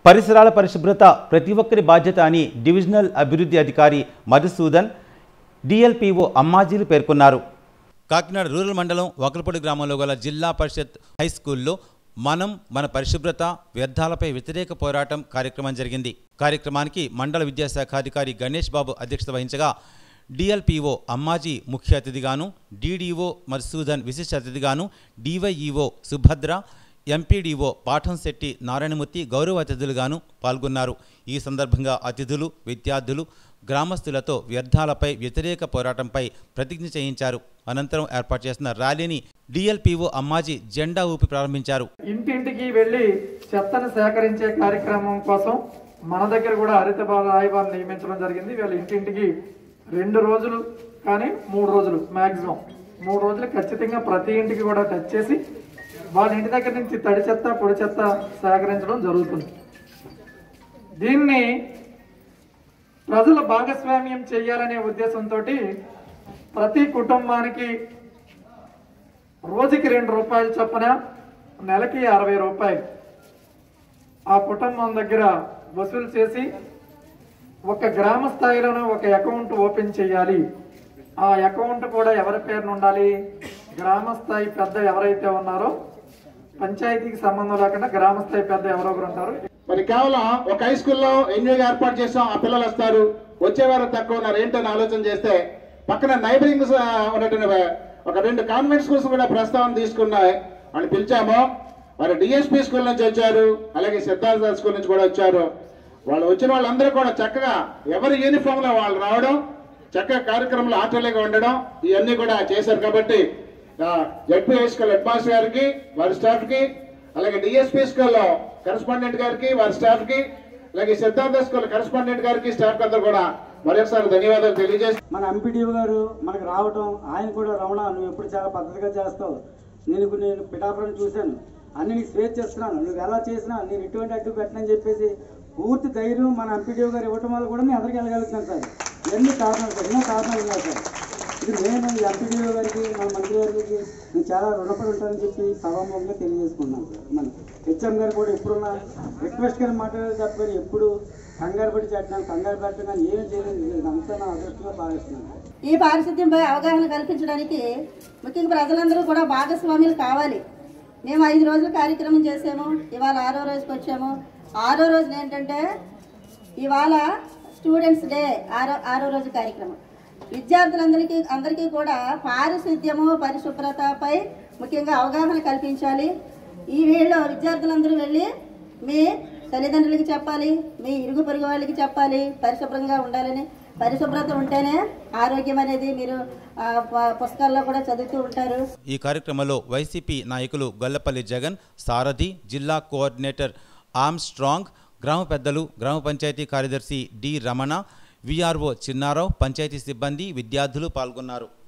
పరిసరాల పరిశుభ్రత ప్రతి ఒక్కరి బాధ్యత అని డివిజనల్ అభివృద్ధి అధికారి మధుసూదన్ డిఎల్పిఓ అమ్మాజీలు పేర్కొన్నారు కాకినాడ రూరల్ మండలం వకలపూడి గ్రామంలో గల జిల్లా పరిషత్ హై స్కూల్లో మనం మన పరిశుభ్రత వ్యర్థాలపై వ్యతిరేక పోరాటం కార్యక్రమం జరిగింది కార్యక్రమానికి మండల విద్యాశాఖ అధికారి గణేష్ బాబు అధ్యక్షత వహించగా డిఎల్పిఓ అమ్మాజీ ముఖ్య అతిథిగాను డీడీఓ మధుసూదన్ విశిష్ట అతిథిగాను డివైఈఓ సుభద్ర ఎంపీడీఓ పాఠంశెట్టి నారాయణమూర్తి గౌరవ అతిథులుగాను పాల్గొన్నారు ఈ సందర్భంగా అతిథులు విద్యార్థులు గ్రామస్తులతో వ్యర్థాలపై వ్యతిరేక పోరాటంపై ప్రతిజ్ఞ చేయించారు అనంతరం ఏర్పాటు చేసిన ర్యాలీని డిఎల్పిఓ అమ్మాజీ జెండా ఊపి ప్రారంభించారు ఇంటింటికి వెళ్ళి చెత్తను సేకరించే కార్యక్రమం కోసం మన దగ్గర కూడా హరిత బాల రాయబారిని నియమించడం జరిగింది వీళ్ళ ఇంటింటికి రెండు రోజులు కానీ మూడు రోజులు మాక్సిమం మూడు రోజులు ఖచ్చితంగా ప్రతి ఇంటికి కూడా టచ్ చేసి వాళ్ళ ఇంటి దగ్గర నుంచి తడి చెత్త పొడి చెత్త సేకరించడం జరుగుతుంది దీన్ని ప్రజల భాగస్వామ్యం చేయాలనే ఉద్దేశంతో ప్రతి కుటుంబానికి రోజుకి రెండు రూపాయలు చొప్పున నెలకి అరవై రూపాయలు ఆ కుటుంబం దగ్గర వసూలు చేసి ఒక గ్రామ స్థాయిలోనే ఒక అకౌంట్ ఓపెన్ చేయాలి ఆ అకౌంట్ కూడా ఎవరి పేరున ఉండాలి గ్రామ స్థాయి పెద్ద ఎవరైతే ఉన్నారో పంచాయతీకి సంబంధం లేకుండా గ్రామ స్థాయి పెద్ద ఎవరో ఒకరు ఉంటారు మరి కేవలం ఒక హై స్కూల్లో ఎంజాయ్ ఏర్పాటు చేసాం ఆ పిల్లలు వస్తారు వచ్చేవారు తక్కువ ఉన్నారు ఏంటని ఆలోచన చేస్తే పక్కన నైబరింగ్ ఉన్నటువంటి ఒక రెండు కాన్వెంట్ స్కూల్స్ కూడా ప్రస్తావన తీసుకున్నాయి వాళ్ళు పిలిచాము మరి డిఎస్పీ స్కూల్ నుంచి వచ్చారు అలాగే సిద్ధార్థ స్కూల్ నుంచి కూడా వచ్చారు వాళ్ళు వచ్చిన వాళ్ళందరూ కూడా చక్కగా ఎవరి యూనిఫామ్ లో వాళ్ళు రావడం చక్కగా కార్యక్రమంలో ఆటోలుగా ఉండడం ఇవన్నీ కూడా చేశారు కాబట్టి ZP high school head master గారికి వారి స్టాఫ్ కి అలాగే డిఎస్పీ స్కూల్లో కరెస్పాండెంట్ గారికి వారి స్టాఫ్ కి అలాగే సిద్ధార్థ స్కూల్ కరెస్పాండెంట్ గారికి స్టాఫ్ అందరూ కూడా మరొకసారి ధన్యవాదాలు తెలియజేస్తాను మన ఎంపీడీఓ గారు మనకు రావటం ఆయన కూడా రమణ నువ్వు ఎప్పుడు చాలా పద్ధతిగా చేస్తావు నేను ఇప్పుడు నేను పిఠాపురం చూశాను అన్ని నీకు స్వేచ్ఛ ఇస్తున్నాను నువ్వు ఎలా చేసినా నేను ఎటువంటి అడ్డు పెట్టనని చెప్పేసి పూర్తి ధైర్యం మన ఎంపీడీఓ గారు ఇవ్వటం వల్ల కూడా నేను ఎదరికి వెళ్ళగలుగుతున్నాను సార్ ఎన్ని కారణాలు సార్ ఎన్నో కారణాలు ఉన్నాయి సార్ ఇది నేను ఈ ఎంపీడీఓ గారికి మన మంత్రి గారికి నేను చాలా రుణపడి ఉంటానని చెప్పి సభాముఖంగా తెలియజేసుకున్నాను సార్ మన హెచ్ఎం గారు కూడా ఎప్పుడున్నా రిక్వెస్ట్ గారు మాట్లాడేది తప్ప కానీ ఎప్పుడు కంగారు పడి చేస్తున్నాను కంగారు పెట్టడం కానీ ఏం చేయలేదు ఇదంతా నా అదృష్టంగా భావిస్తున్నాను సార్ ఈ పారిశుద్ధ్యంపై అవగాహన కల్పించడానికి ముఖ్యంగా ప్రజలందరూ కూడా భాగస్వాములు కావాలి మేము ఐదు రోజులు కార్యక్రమం చేసాము ఇవాళ ఆరో రోజుకి వచ్చాము ఆరో రోజున ఏంటంటే ఇవాళ స్టూడెంట్స్ డే ఆరో ఆరో రోజు కార్యక్రమం విద్యార్థులందరికీ అందరికీ కూడా పారిశుద్ధ్యము పరిశుభ్రతపై ముఖ్యంగా అవగాహన కల్పించాలి ఈ వేళలో విద్యార్థులందరూ వెళ్ళి మీ తల్లిదండ్రులకి చెప్పాలి మీ ఇరుగు పొరుగు వాళ్ళకి చెప్పాలి పరిశుభ్రంగా ఉండాలని పరిశుభ్రత ఉంటేనే ఆరోగ్యం అనేది మీరు ఆ, ప- పుస్తకాల్లో కూడా చదువుతూ ఉంటారు ఈ కార్యక్రమంలో వైసీపీ నాయకులు గొల్లపల్లి జగన్ సారథి జిల్లా కోఆర్డినేటర్ ఆమ్ స్ట్రాంగ్ గ్రామ పెద్దలు గ్రామ పంచాయతీ కార్యదర్శి డి రమణ విఆర్ఓ చిన్నారావు పంచాయతీ సిబ్బంది విద్యార్థులు పాల్గొన్నారు